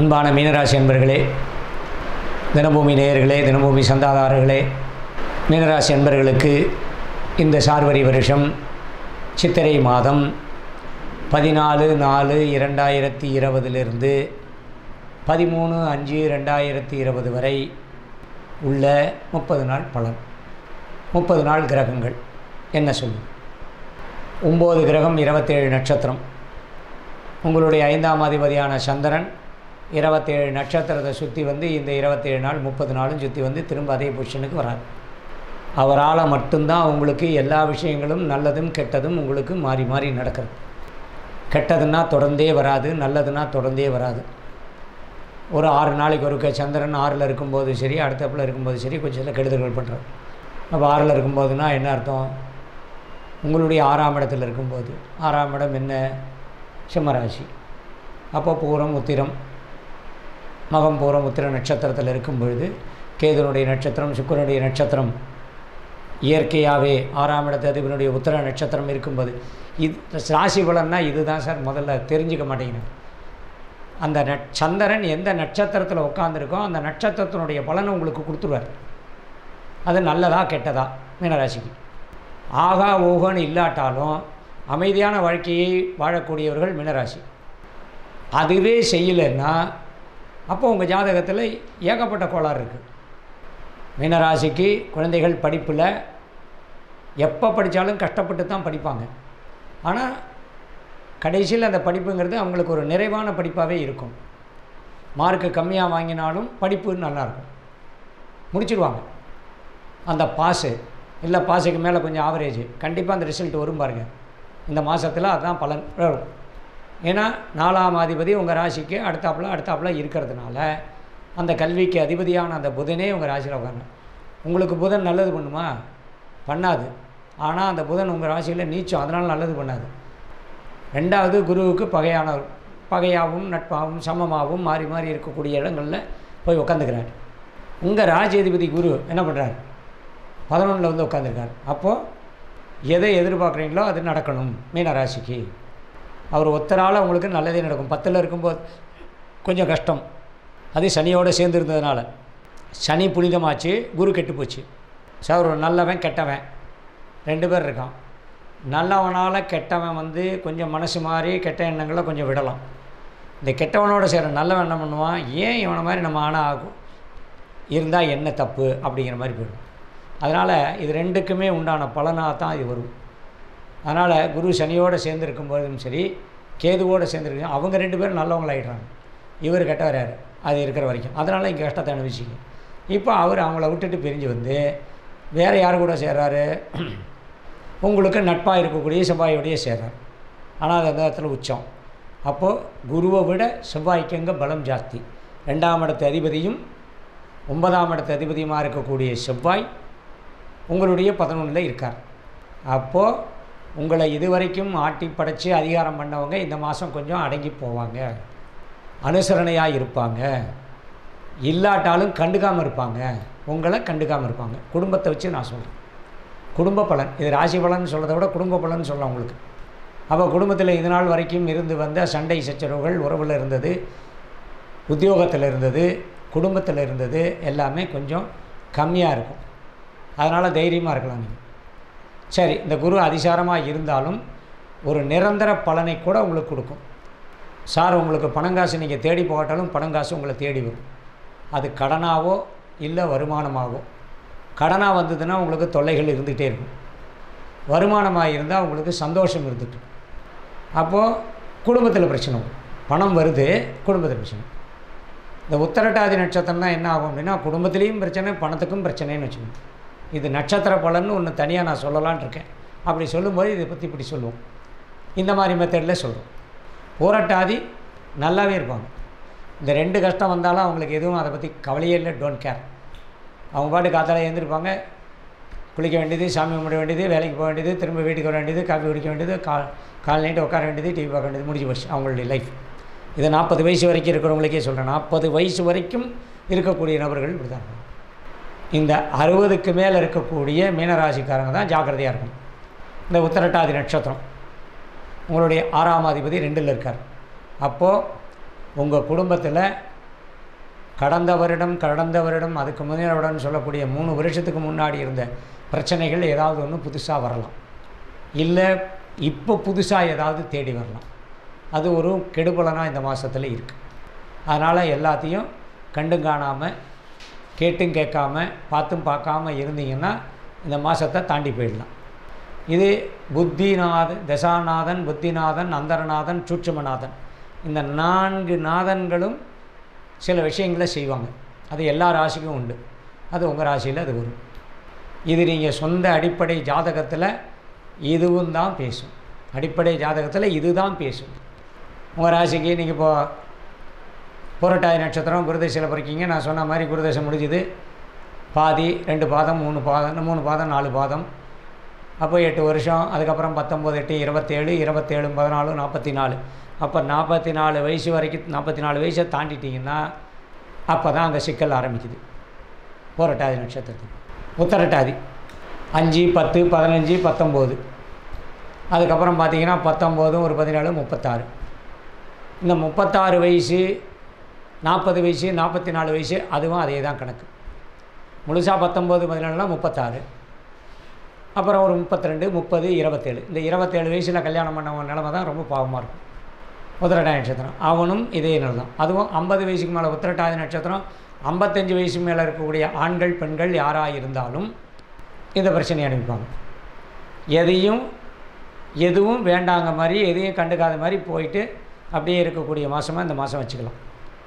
அன்பான மீனராசி அன்பர்களே தினபூமி நேயர்களே தினபூமி சந்தாதாரர்களே மீனராசி அன்பர்களுக்கு இந்த சார்வரி வருஷம் சித்திரை மாதம் பதினாலு நாலு இரண்டாயிரத்தி இருபதிலிருந்து பதிமூணு அஞ்சு ரெண்டாயிரத்தி இருபது வரை உள்ள முப்பது நாள் பலன் முப்பது நாள் கிரகங்கள் என்ன சொல்லும் ஒம்பது கிரகம் இருபத்தேழு நட்சத்திரம் உங்களுடைய ஐந்தாம் அதிபதியான சந்திரன் இருபத்தேழு நட்சத்திரத்தை சுற்றி வந்து இந்த இருபத்தேழு நாள் முப்பது நாளும் சுற்றி வந்து திரும்ப அதே பொசிஷனுக்கு வராது அவரால் மட்டும்தான் உங்களுக்கு எல்லா விஷயங்களும் நல்லதும் கெட்டதும் உங்களுக்கு மாறி மாறி நடக்கிறது கெட்டதுன்னா தொடர்ந்தே வராது நல்லதுன்னா தொடர்ந்தே வராது ஒரு ஆறு நாளைக்கு ஒருக்க சந்திரன் ஆறில் இருக்கும்போது சரி அடுத்தப்பில் இருக்கும்போது சரி கொஞ்சம் சில கெடுதல்கள் பண்ணுறாரு அப்போ ஆறில் இருக்கும்போதுனா என்ன அர்த்தம் உங்களுடைய ஆறாம் இடத்துல இருக்கும்போது ஆறாம் இடம் என்ன சிம்மராசி அப்போ பூரம் உத்திரம் மகம் பூரம் உத்திர நட்சத்திரத்தில் இருக்கும் பொழுது கேதுனுடைய நட்சத்திரம் சுக்கரனுடைய நட்சத்திரம் இயற்கையாகவே ஆறாம் இடத்து அதிபனுடைய உத்திர நட்சத்திரம் இருக்கும்போது இது ராசி பலன்னா இதுதான் சார் முதல்ல தெரிஞ்சுக்க மாட்டேங்கிறேன் அந்த நட் சந்திரன் எந்த நட்சத்திரத்தில் உட்காந்துருக்கோ அந்த நட்சத்திரத்தினுடைய பலனை உங்களுக்கு கொடுத்துருவார் அது நல்லதா கெட்டதா மீனராசிக்கு ஆகா ஓகோன்னு இல்லாட்டாலும் அமைதியான வாழ்க்கையை வாழக்கூடியவர்கள் மீனராசி அதுவே செய்யலைன்னா அப்போ உங்கள் ஜாதகத்தில் ஏகப்பட்ட கோளாறு இருக்குது மீனராசிக்கு குழந்தைகள் படிப்பில் எப்போ படித்தாலும் கஷ்டப்பட்டு தான் படிப்பாங்க ஆனால் கடைசியில் அந்த படிப்புங்கிறது அவங்களுக்கு ஒரு நிறைவான படிப்பாகவே இருக்கும் மார்க்கு கம்மியாக வாங்கினாலும் படிப்பு நல்லாயிருக்கும் முடிச்சிடுவாங்க அந்த பாஸு இல்லை பாஸுக்கு மேலே கொஞ்சம் ஆவரேஜ் கண்டிப்பாக அந்த ரிசல்ட் வரும் பாருங்கள் இந்த மாதத்தில் அதுதான் பலன் வரும் ஏன்னா நாலாம் அதிபதி உங்கள் ராசிக்கு அடுத்தாப்புல அடுத்தாப்புல இருக்கிறதுனால அந்த கல்விக்கு அதிபதியான அந்த புதனே உங்கள் ராசியில் உட்காரணும் உங்களுக்கு புதன் நல்லது பண்ணுமா பண்ணாது ஆனால் அந்த புதன் உங்கள் ராசியில் நீச்சம் அதனால் நல்லது பண்ணாது ரெண்டாவது குருவுக்கு பகையானவர் பகையாகவும் நட்பாகவும் சமமாகவும் மாறி மாறி இருக்கக்கூடிய இடங்களில் போய் உட்காந்துக்கிறார் உங்கள் ராஜாதிபதி குரு என்ன பண்ணுறாரு பதினொன்றில் வந்து உட்காந்துருக்கார் அப்போது எதை எதிர்பார்க்குறீங்களோ அது நடக்கணும் மீன ராசிக்கு அவர் ஒத்தரால் உங்களுக்கு நல்லதே நடக்கும் பத்தில் இருக்கும்போது கொஞ்சம் கஷ்டம் அது சனியோடு சேர்ந்து இருந்ததுனால சனி புனிதமாச்சு குரு கெட்டு போச்சு சார் ஒரு நல்லவன் கெட்டவன் ரெண்டு பேர் இருக்கான் நல்லவனால் கெட்டவன் வந்து கொஞ்சம் மனசு மாறி கெட்ட எண்ணங்களை கொஞ்சம் விடலாம் இந்த கெட்டவனோட சேர நல்லவன் என்ன பண்ணுவான் ஏன் இவனை மாதிரி நம்ம ஆனால் ஆகும் இருந்தால் என்ன தப்பு அப்படிங்கிற மாதிரி போயிடும் அதனால் இது ரெண்டுக்குமே உண்டான பலனாக தான் இது வரும் அதனால் குரு சனியோடு சேர்ந்துருக்கும்போதும் சரி கேதுவோடு சேர்ந்துருக்கு அவங்க ரெண்டு பேரும் நல்லவங்களாயிடுறாங்க இவர் கெட்டவர் யார் அது இருக்கிற வரைக்கும் அதனால் இங்கே கஷ்டத்தை அனுபவிச்சிங்க இப்போ அவர் அவங்கள விட்டுட்டு பிரிஞ்சு வந்து வேறு யார் கூட சேர்றாரு உங்களுக்கு நட்பாக இருக்கக்கூடிய செவ்வாயோடையே சேர்றார் ஆனால் அது அந்த இடத்துல உச்சம் அப்போது குருவை விட செவ்வாய்க்கு அங்கே பலம் ஜாஸ்தி ரெண்டாம் இடத்து அதிபதியும் ஒன்பதாம் இடத்து அதிபதியுமாக இருக்கக்கூடிய செவ்வாய் உங்களுடைய பதினொன்றில் இருக்கார் அப்போது உங்களை இதுவரைக்கும் ஆட்டி படைச்சி அதிகாரம் பண்ணவங்க இந்த மாதம் கொஞ்சம் அடங்கி போவாங்க அனுசரணையாக இருப்பாங்க இல்லாட்டாலும் கண்டுக்காமல் இருப்பாங்க உங்களை கண்டுக்காமல் இருப்பாங்க குடும்பத்தை வச்சு நான் சொல்கிறேன் குடும்ப பலன் இது ராசி பலன் சொல்கிறத விட குடும்ப பலன் சொல்லலாம் உங்களுக்கு அப்போ குடும்பத்தில் இது நாள் வரைக்கும் இருந்து வந்த சண்டை சச்சரவுகள் உறவில் இருந்தது உத்தியோகத்தில் இருந்தது குடும்பத்தில் இருந்தது எல்லாமே கொஞ்சம் கம்மியாக இருக்கும் அதனால் தைரியமாக இருக்கலாம் நீங்கள் சரி இந்த குரு அதிசாரமாக இருந்தாலும் ஒரு நிரந்தர பலனை கூட உங்களுக்கு கொடுக்கும் சார் உங்களுக்கு பணங்காசு நீங்கள் தேடி போகட்டாலும் பணங்காசு உங்களை தேடி வரும் அது கடனாவோ இல்லை வருமானமாகவோ கடனாக வந்ததுன்னா உங்களுக்கு தொல்லைகள் இருந்துகிட்டே இருக்கும் வருமானமாக இருந்தால் உங்களுக்கு சந்தோஷம் இருந்துட்டு அப்போது குடும்பத்தில் பிரச்சனை வரும் பணம் வருது குடும்பத்தில் பிரச்சனை இந்த உத்தரட்டாதி நட்சத்திரம் தான் என்ன ஆகும் அப்படின்னா குடும்பத்துலேயும் பிரச்சனை பணத்துக்கும் பிரச்சனைன்னு வச்சுக்கோங்க இது நட்சத்திர பலன்னு ஒன்று தனியாக நான் சொல்லலான் இருக்கேன் அப்படி சொல்லும்போது இதை பற்றி இப்படி சொல்லுவோம் இந்த மாதிரி மெத்தடில் சொல்கிறோம் போராட்டாதி நல்லாவே இருப்பாங்க இந்த ரெண்டு கஷ்டம் வந்தாலும் அவங்களுக்கு எதுவும் அதை பற்றி கவலையே இல்லை டோன்ட் கேர் அவங்க பாட்டு காத்தால எழுந்திருப்பாங்க குளிக்க வேண்டியது சாமி கும்பிட வேண்டியது வேலைக்கு போக வேண்டியது திரும்ப வீட்டுக்கு வர வேண்டியது காஃபி குடிக்க வேண்டியது கால் கால் நைட்டு உட்கார வேண்டியது டிவி பார்க்க வேண்டியது முடிஞ்சு போச்சு அவங்களுடைய லைஃப் இது நாற்பது வயசு வரைக்கும் இருக்கிறவங்களுக்கே சொல்கிறேன் நாற்பது வயசு வரைக்கும் இருக்கக்கூடிய நபர்கள் இப்படி தான் இருப்பாங்க. இந்த அறுபதுக்கு மேலே இருக்கக்கூடிய மீனராசிக்காரங்க தான் ஜாக்கிரதையாக இருக்கணும் இந்த உத்தரட்டாதி நட்சத்திரம் உங்களுடைய ஆறாம் அதிபதி ரெண்டில் இருக்கார் அப்போது உங்கள் குடும்பத்தில் கடந்த வருடம் கடந்த வருடம் அதுக்கு முந்தைய வருடம் சொல்லக்கூடிய மூணு வருஷத்துக்கு முன்னாடி இருந்த பிரச்சனைகள் ஏதாவது ஒன்று புதுசாக வரலாம் இல்லை இப்போ புதுசாக ஏதாவது தேடி வரலாம் அது ஒரு கெடுபலனாக இந்த மாதத்தில் இருக்குது அதனால் எல்லாத்தையும் கண்டும் காணாமல் கேட்டும் கேட்காம பார்த்தும் பார்க்காம இருந்தீங்கன்னா இந்த மாதத்தை தாண்டி போயிடலாம் இது புத்திநாதன் தசாநாதன் புத்திநாதன் அந்தரநாதன் சூட்சுமநாதன் இந்த நான்கு நாதன்களும் சில விஷயங்களை செய்வாங்க அது எல்லா ராசிக்கும் உண்டு அது உங்கள் ராசியில் அது வரும் இது நீங்கள் சொந்த அடிப்படை ஜாதகத்தில் இதுவும் தான் பேசும் அடிப்படை ஜாதகத்தில் இது தான் பேசும் உங்கள் ராசிக்கு நீங்கள் இப்போ புரட்டாதி நட்சத்திரம் குருதசையில் பிறக்கீங்க நான் சொன்ன மாதிரி குருதசை முடிஞ்சுது பாதி ரெண்டு பாதம் மூணு பாதம் மூணு பாதம் நாலு பாதம் அப்போ எட்டு வருஷம் அதுக்கப்புறம் பத்தொம்போது எட்டு இருபத்தேழு இருபத்தேழு பதினாலு நாற்பத்தி நாலு அப்போ நாற்பத்தி நாலு வயசு வரைக்கும் நாற்பத்தி நாலு வயசை தாண்டிட்டிங்கன்னா அப்போ தான் அங்கே சிக்கல் ஆரம்பிக்குது புரட்டாதி நட்சத்திரத்துக்கு உத்தரட்டாதி அஞ்சு பத்து பதினஞ்சு பத்தொம்போது அதுக்கப்புறம் பார்த்தீங்கன்னா பத்தொம்போதும் ஒரு பதினேழு முப்பத்தாறு இந்த முப்பத்தாறு வயசு நாற்பது வயசு நாற்பத்தி நாலு வயசு அதுவும் அதே தான் கணக்கு முழுசாக பத்தொம்போது பதினேழுனா முப்பத்தாறு அப்புறம் ஒரு முப்பத்தி ரெண்டு முப்பது இருபத்தேழு இந்த இருபத்தேழு வயசில் கல்யாணம் பண்ணவங்க நிலமை தான் ரொம்ப பாவமாக இருக்கும் உத்திரட்டாதி நட்சத்திரம் அவனும் இதே நிலை தான் அதுவும் ஐம்பது வயசுக்கு மேலே உத்திரட்டாதி நட்சத்திரம் ஐம்பத்தஞ்சு வயசு மேலே இருக்கக்கூடிய ஆண்கள் பெண்கள் யாராக இருந்தாலும் இந்த பிரச்சனையை அனுப்பிப்பாங்க எதையும் எதுவும் வேண்டாங்க மாதிரி எதையும் கண்டுக்காத மாதிரி போயிட்டு அப்படியே இருக்கக்கூடிய மாதமாக இந்த மாதம் வச்சுக்கலாம்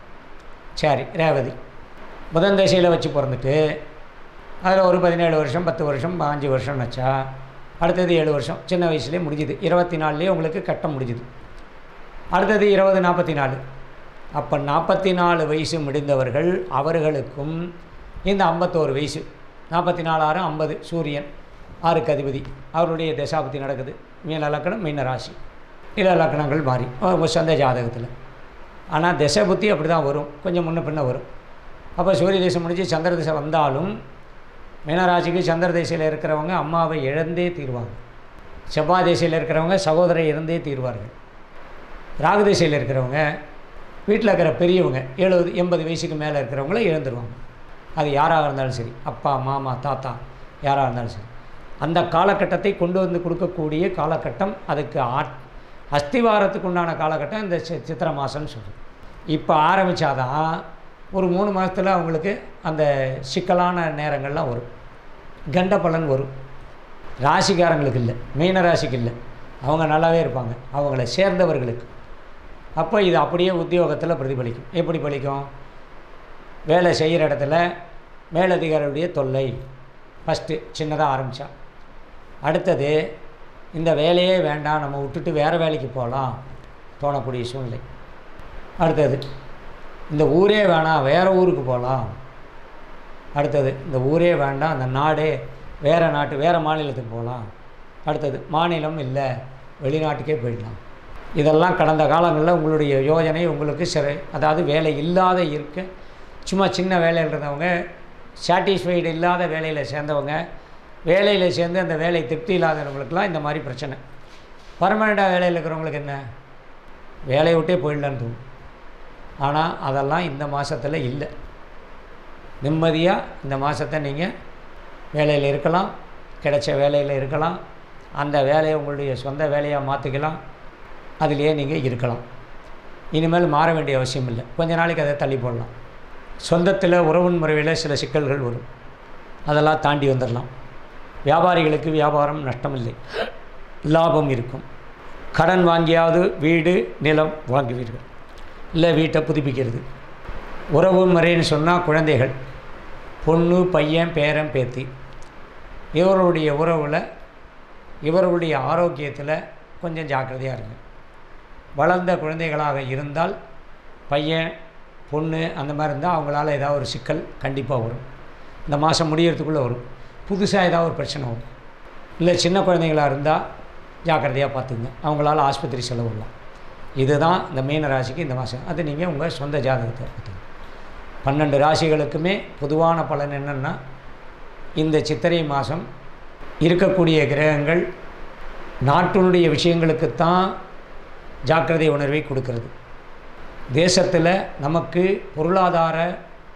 சரி ரேவதி புதன் தசையில் வச்சு பிறந்துட்டு அதில் ஒரு பதினேழு வருஷம் பத்து வருஷம் அஞ்சு வருஷம் வச்சா அடுத்தது ஏழு வருஷம் சின்ன வயசுலேயே முடிஞ்சுது இருபத்தி நாலுலேயே உங்களுக்கு கட்டம் முடிஞ்சுது அடுத்தது இருபது நாற்பத்தி நாலு அப்போ நாற்பத்தி நாலு வயசு முடிந்தவர்கள் அவர்களுக்கும் இந்த ஐம்பத்தோரு வயசு நாற்பத்தி நாலாயிரம் ஐம்பது சூரியன் ஆறுக்கு அதிபதி அவருடைய தசாபதி நடக்குது மீன லக்கணம் மீன ராசி இல லக்கணங்கள் மாறி அவங்க சொந்த ஜாதகத்தில் ஆனால் திசை புத்தி அப்படி தான் வரும் கொஞ்சம் முன்ன பின்ன வரும் அப்போ சூரிய தேசம் முடிஞ்சு சந்திர திசை வந்தாலும் மீனராசிக்கு சந்திர திசையில் இருக்கிறவங்க அம்மாவை இழந்தே தீர்வாங்க செவ்வாய் திசையில் இருக்கிறவங்க சகோதரை இறந்தே தீர்வார்கள் ராகு திசையில் இருக்கிறவங்க வீட்டில் இருக்கிற பெரியவங்க எழுபது எண்பது வயசுக்கு மேலே இருக்கிறவங்கள இழந்துருவாங்க அது யாராக இருந்தாலும் சரி அப்பா மாமா தாத்தா யாராக இருந்தாலும் சரி அந்த காலகட்டத்தை கொண்டு வந்து கொடுக்கக்கூடிய காலகட்டம் அதுக்கு ஆட் அஸ்திவாரத்துக்கு உண்டான காலகட்டம் இந்த சி சித்திரை மாதம்னு சொல்கிறோம் இப்போ ஆரம்பித்தாதான் ஒரு மூணு மாதத்தில் அவங்களுக்கு அந்த சிக்கலான நேரங்கள்லாம் வரும் கண்ட பலன் வரும் ராசிக்காரங்களுக்கு இல்லை மீன ராசிக்கு இல்லை அவங்க நல்லாவே இருப்பாங்க அவங்கள சேர்ந்தவர்களுக்கு அப்போ இது அப்படியே உத்தியோகத்தில் பிரதிபலிக்கும் எப்படி பலிக்கும் வேலை செய்கிற இடத்துல மேலதிகாரியுடைய தொல்லை ஃபஸ்ட்டு சின்னதாக ஆரம்பித்தா அடுத்தது இந்த வேலையே வேண்டாம் நம்ம விட்டுட்டு வேறு வேலைக்கு போகலாம் தோணக்கூடிய சூழ்நிலை அடுத்தது இந்த ஊரே வேணாம் வேறு ஊருக்கு போகலாம் அடுத்தது இந்த ஊரே வேண்டாம் அந்த நாடே வேறு நாட்டு வேறு மாநிலத்துக்கு போகலாம் அடுத்தது மாநிலம் இல்லை வெளிநாட்டுக்கே போயிடலாம் இதெல்லாம் கடந்த காலங்களில் உங்களுடைய யோஜனை உங்களுக்கு சிறை அதாவது வேலை இல்லாத இருக்க சும்மா சின்ன வேலையில் இருந்தவங்க சாட்டிஸ்ஃபைடு இல்லாத வேலையில் சேர்ந்தவங்க வேலையில் சேர்ந்து அந்த வேலை திருப்தி இல்லாதவங்களுக்கெல்லாம் இந்த மாதிரி பிரச்சனை பர்மனெண்ட்டாக வேலையில் இருக்கிறவங்களுக்கு என்ன வேலையை விட்டே போயிடலான்னு தோணும் ஆனால் அதெல்லாம் இந்த மாதத்தில் இல்லை நிம்மதியாக இந்த மாதத்தை நீங்கள் வேலையில் இருக்கலாம் கிடைச்ச வேலையில் இருக்கலாம் அந்த வேலையை உங்களுடைய சொந்த வேலையாக மாற்றிக்கலாம் அதிலேயே நீங்கள் இருக்கலாம் இனிமேல் மாற வேண்டிய அவசியம் இல்லை கொஞ்ச நாளைக்கு அதை தள்ளி போடலாம் சொந்தத்தில் உறவின் முறையில் சில சிக்கல்கள் வரும் அதெல்லாம் தாண்டி வந்துடலாம் வியாபாரிகளுக்கு வியாபாரம் நஷ்டமில்லை லாபம் இருக்கும் கடன் வாங்கியாவது வீடு நிலம் வாங்குவீர்கள் இல்லை வீட்டை புதுப்பிக்கிறது உறவு முறைன்னு சொன்னால் குழந்தைகள் பொண்ணு பையன் பேரன் பேத்தி இவர்களுடைய உறவில் இவர்களுடைய ஆரோக்கியத்தில் கொஞ்சம் ஜாக்கிரதையாக இருங்க வளர்ந்த குழந்தைகளாக இருந்தால் பையன் பொண்ணு அந்த மாதிரி இருந்தால் அவங்களால ஏதாவது ஒரு சிக்கல் கண்டிப்பாக வரும் இந்த மாதம் முடியறதுக்குள்ளே வரும் புதுசாக ஏதாவது ஒரு பிரச்சனை வரும் இல்லை சின்ன குழந்தைங்களாக இருந்தால் ஜாக்கிரதையாக பார்த்துங்க அவங்களால ஆஸ்பத்திரி செலவு வரலாம் இதுதான் இந்த மீன ராசிக்கு இந்த மாதம் அது நீங்கள் உங்கள் சொந்த ஜாதகத்தை பார்த்துங்க பன்னெண்டு ராசிகளுக்குமே பொதுவான பலன் என்னென்னா இந்த சித்திரை மாதம் இருக்கக்கூடிய கிரகங்கள் நாட்டினுடைய விஷயங்களுக்குத்தான் ஜாக்கிரதை உணர்வை கொடுக்கிறது தேசத்தில் நமக்கு பொருளாதார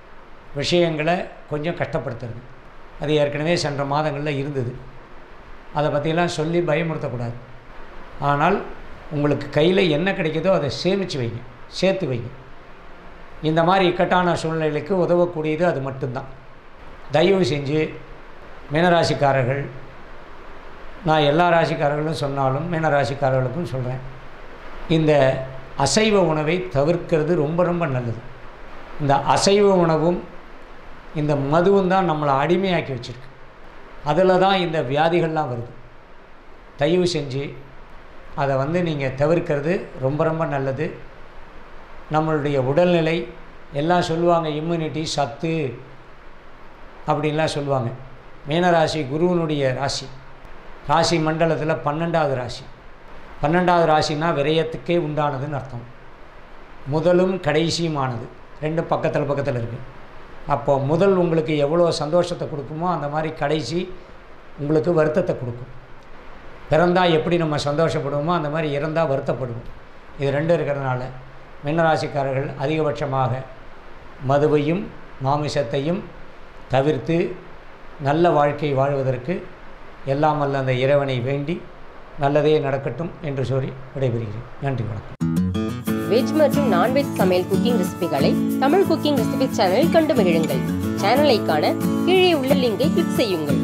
விஷயங்களை கொஞ்சம் கஷ்டப்படுத்துறது அது ஏற்கனவே சென்ற மாதங்களில் இருந்தது அதை பற்றிலாம் சொல்லி பயமுறுத்தக்கூடாது ஆனால் உங்களுக்கு கையில் என்ன கிடைக்குதோ அதை சேமித்து வைங்க சேர்த்து வைங்க இந்த மாதிரி இக்கட்டான சூழ்நிலைக்கு உதவக்கூடியது அது மட்டும்தான் தயவு செஞ்சு மீனராசிக்காரர்கள் நான் எல்லா ராசிக்காரர்களும் சொன்னாலும் மீனராசிக்காரர்களுக்கும் சொல்கிறேன் இந்த அசைவ உணவை தவிர்க்கிறது ரொம்ப ரொம்ப நல்லது இந்த அசைவ உணவும் இந்த மதுவும் தான் நம்மளை அடிமையாக்கி வச்சுருக்கு அதில் தான் இந்த வியாதிகள்லாம் வருது தயவு செஞ்சு அதை வந்து நீங்கள் தவிர்க்கிறது ரொம்ப ரொம்ப நல்லது நம்மளுடைய உடல்நிலை எல்லாம் சொல்லுவாங்க இம்யூனிட்டி சத்து அப்படின்லாம் சொல்லுவாங்க மீனராசி குருவனுடைய ராசி ராசி மண்டலத்தில் பன்னெண்டாவது ராசி பன்னெண்டாவது ராசினா விரயத்துக்கே உண்டானதுன்னு அர்த்தம் முதலும் கடைசியுமானது ரெண்டும் பக்கத்தில் பக்கத்தில் இருக்குது அப்போ முதல் உங்களுக்கு எவ்வளோ சந்தோஷத்தை கொடுக்குமோ அந்த மாதிரி கடைசி உங்களுக்கு வருத்தத்தை கொடுக்கும் பிறந்தால் எப்படி நம்ம சந்தோஷப்படுவோமோ அந்த மாதிரி இறந்தால் வருத்தப்படுவோம் இது ரெண்டும் இருக்கிறதுனால மீனராசிக்காரர்கள் அதிகபட்சமாக மதுவையும் மாமிசத்தையும் தவிர்த்து நல்ல வாழ்க்கை வாழ்வதற்கு எல்லாம் வல்ல அந்த இறைவனை வேண்டி நல்லதே நடக்கட்டும் என்று சொல்லி விடைபெறுகிறேன் நன்றி வணக்கம் வெஜ் மற்றும் நான்வெஜ் சமையல் குக்கிங் ரெசிபிகளை தமிழ் குக்கிங் ரெசிபி சேனலில் கண்டு மகிழுங்கள் சேனலை காண கீழே உள்ள லிங்கை கிளிக் செய்யுங்கள்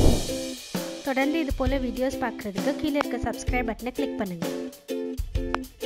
தொடர்ந்து இது போல் வீடியோஸ் பார்க்குறதுக்கு கீழே இருக்க சப்ஸ்கிரைப் பட்டனை கிளிக் பண்ணுங்கள்